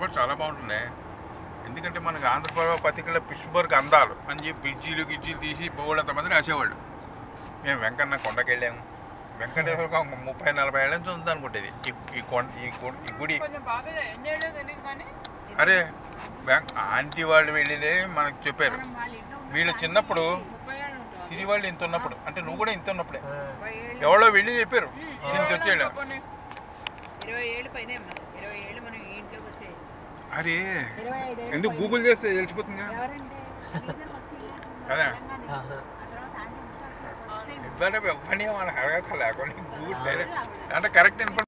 కూడా చాలా బాగుంటుంది ఎందుకంటే మనకి ఆంధ్రప్రదేశ్ పత్రికలో పిష్బర్గ్ అందాలు అని చెప్పి బిజ్జీలు గిజ్జీలు తీసి బోళ్ళంత మంది రాసేవాళ్ళు మేము వెంకన్న కొండకి వెళ్ళాము వెంకటేశ్వర స్వామి ముప్పై నలభై ఏళ్ళ నుంచి ఉంది అనుకుంటేది ఈ ఈ కొండ ఈ గు- ఈ గుడి కొంచెం బాగా ఎన్ని ఏళ్ళో తెలియదు కానీ అరే వెంక ఆంటీ వాళ్ళు వెళ్ళిదే మనకు చెప్పారు మనం వాళ్ళ ఇంట్లో ఉన్నప్పుడు వీళ్ళు చిన్నప్పుడు ముప్పై ఏళ్ళు ఉంటుంది సిరి వాళ్ళు ఇంత ఉన్నప్పుడు అంటే నువ్వు కూడా ఇంత ఉన్నప్పుడే ముప్పై ఏళ్ళు ఎవరో వెళ్ళి చెప్పారు ఉమ్, దీనికి ఇరవై వచ్చేయాడు ఏళ్ళు కొన్ని. ఇరవై ఏళ్ళు పైన ఇరవై ఏళ్ళు మనం ఈ ఇంట్లోకి వచ్చాయి అరే ఇరవై ఐదు ఏళ్ళు ఎందుకు పోయింది. గూగుల్ చేస్తే తెలిసిపోతుందిగా ఎవరంటే వీళ్ళే ఫస్ట్ ఇల్లు కదా? తెలంగాణ. ఆ తర్వాత ఆంటీ ముసలి ఫస్ట్ టైం ఇద్దరు ఎవరిని మన అడగక లేకుండా గూగుల్ ఆవిడ, ఆవిడ. అంటే కరెక్ట్ ఇన్ఫర్మేషన్